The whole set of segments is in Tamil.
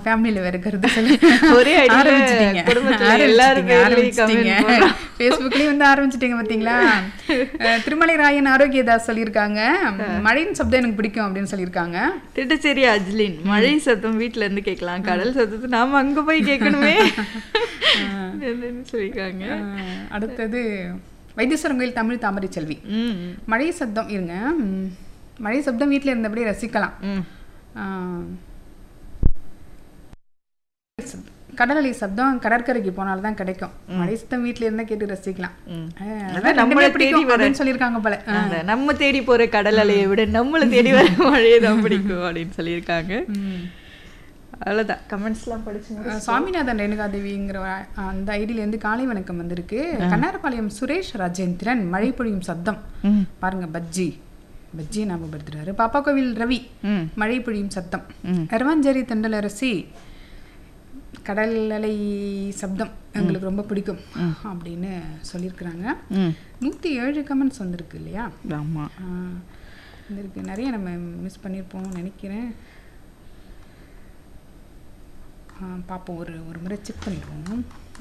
ஃபேமிலியில வேற கருத்து சொல்லி ஒரே அடியில ஆரம்பிச்சிட்டீங்க குடும்பத்துல ஆரம்பிச்சிட்டீங்க, எல்லாரும் பேர்லயும் ஆரம்பிச்சிட்டீங்க. comment போடுறோம். Facebookலயும் வந்து ஆரம்பிச்சிட்டீங்க பாத்தீங்களா அஹ், திருமலை ராயன் ஆரோக்கியதாஸ் சொல்லியிருக்காங்க மழையின் சப்தம் எனக்கு பிடிக்கும் அப்படின்னு சொல்லியிருக்காங்க திட்டச்சேரி அஜ்லின் மழை சத்தம் வீட்ல இருந்து கேட்கலாம் கடல் சத்தத்தை நாம அங்க போய் கேட்கணுமே என்னன்னு சொல்லியிருக்காங்க அஹ், அடுத்தது வைத்தீஸ்வரன் கோயில் தமிழ் தாமரை செல்வி ம் மழை சப்தம் இருங்க ம், மழை சப்தம் வீட்டில் இருந்தபடியே ரசிக்கலாம் ம் ஆஹ், கடல் அலை சப்தம் கடற்கரைக்கு போனால்தான் தான் கிடைக்கும் மழை சத்தம் வீட்டில் இருந்தா கேட்டு ரசிக்கலாம் ம். ஆஹ், அதான் அதான் நம்மளை ரெண்டுமே தேடி பிடிக்கும் வர- அப்படின்னு சொல்லியிருக்காங்க போல ஆஹ். அந்த நம்ம தேடி போற கடல் அலையை விட நம்மள தேடி வர மழையை தான் பிடிக்கும் அப்படின்னு சொல்லியிருக்காங்க ம். அவ்வளவுதான் கமெண்ட்ஸ்லாம் படிச்சு அஹ், சுவாமிநாதன் ரேணுகாதேவிங்கிற ஒரு- அந்த ஐடியிலேருந்து காலை வணக்கம் வந்திருக்கு கண்ணாரப்பாளையம் சுரேஷ் ராஜேந்திரன் மழை பொழியும் சத்தம் ம் பாருங்க பஜ்ஜி பஜ்ஜி ஞாபகப்படுத்துறாரு பாப்பா கோவில் ரவி ம் மழை பொழியும் சத்தம் ம். எரவாஞ்சேரி தண்டலரசி கடல் அலை சப்தம் எங்களுக்கு ரொம்ப பிடிக்கும் அப்படின்னு சொல்லியிருக்கிறாங்க ம் நூற்றி ஏழு கமெண்ட்ஸ் வந்திருக்கு இல்லையா ஆமா ஆ, வந்திருக்கு நிறைய நம்ம மிஸ் பண்ணியிருப்போம்னு நினைக்கிறேன் ஆ, பார்ப்போம் ஒரு ஒரு முறை செக் பண்ணிடுவோம்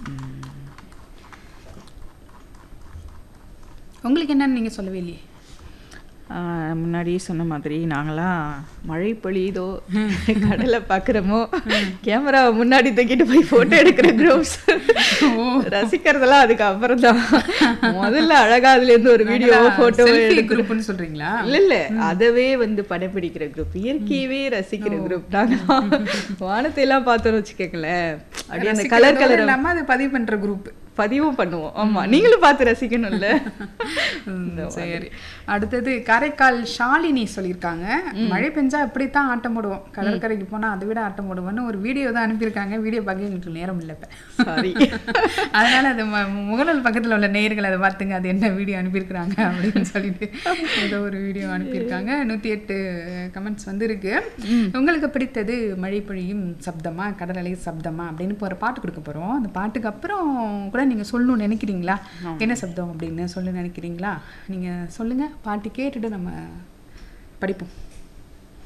உங்களுக்கு என்னன்னு நீங்கள் சொல்லவே இல்லையே ஆஹ் முன்னாடியே சொன்ன மாதிரி நாங்களாம் மழை பொழியுதோ கடலை பார்க்குறோமோ கேமராவை முன்னாடி தூக்கிட்டு போய் ஃபோட்டோ எடுக்கிற குரூப்ஸ் ரசிக்கிறதெல்லாம் அதுக்கு அப்புறம் தான் முதல்ல அழகா அதுல இருந்து ஒரு வீடியோ ஃபோட்டோ செல்ஃபி குரூப்னு சொல்கிறீங்களா இல்ல இல்ல அதவே வந்து படப்பிடிக்கிற குரூப் இயற்கையவே ரசிக்கிற குரூப் நாங்க வானத்தை எல்லாம் பார்த்தோம்னு வச்சுக்கோங்களேன் அப்படியே அந்த கலர் கலர் நம்ம அது பதிவு பண்ணுற குரூப் பதிவும் பண்ணுவோம் ஆமா நீங்களும் பார்த்து ரசிக்கணும்ல சரி அடுத்தது காரைக்கால் ஷாலினி சொல்லியிருக்காங்க மழை பெஞ்சா இப்படித்தான் ஆட்டம் போடுவோம் கடற்கரைக்கு போனா அதை விட ஆட்டம் போடுவோம்னு ஒரு வீடியோ தான் அனுப்பியிருக்காங்க வீடியோ பார்க்க எங்களுக்கு நேரம் இல்லை இப்ப சாரி அதனால அது ம- முகநூல் பக்கத்துல உள்ள நேயர்கள் அதை பார்த்துங்க அது என்ன வீடியோ அனுப்பியிருக்கிறாங்க அப்படின்னு சொல்லிட்டு ஏதோ ஒரு வீடியோ அனுப்பியிருக்காங்க நூத்தி எட்டு கமெண்ட்ஸ் வந்திருக்கு உங்களுக்கு பிடித்தது மழை பொழியும் சப்தமா கடல் அலை சப்தமா அப்படின்னு இப்போ ஒரு பாட்டு கொடுக்க போறோம் அந்த பாட்டுக்கு அப்புறம் கூட நீங்க சொல்லணும்னு நினைக்கிறீங்களா என்ன சப்தம் அப்படின்னு சொல்ல நினைக்கிறீங்களா நீங்க சொல்லுங்க பாட்டு கேட்டுட்டு நம்ம படிப்போம்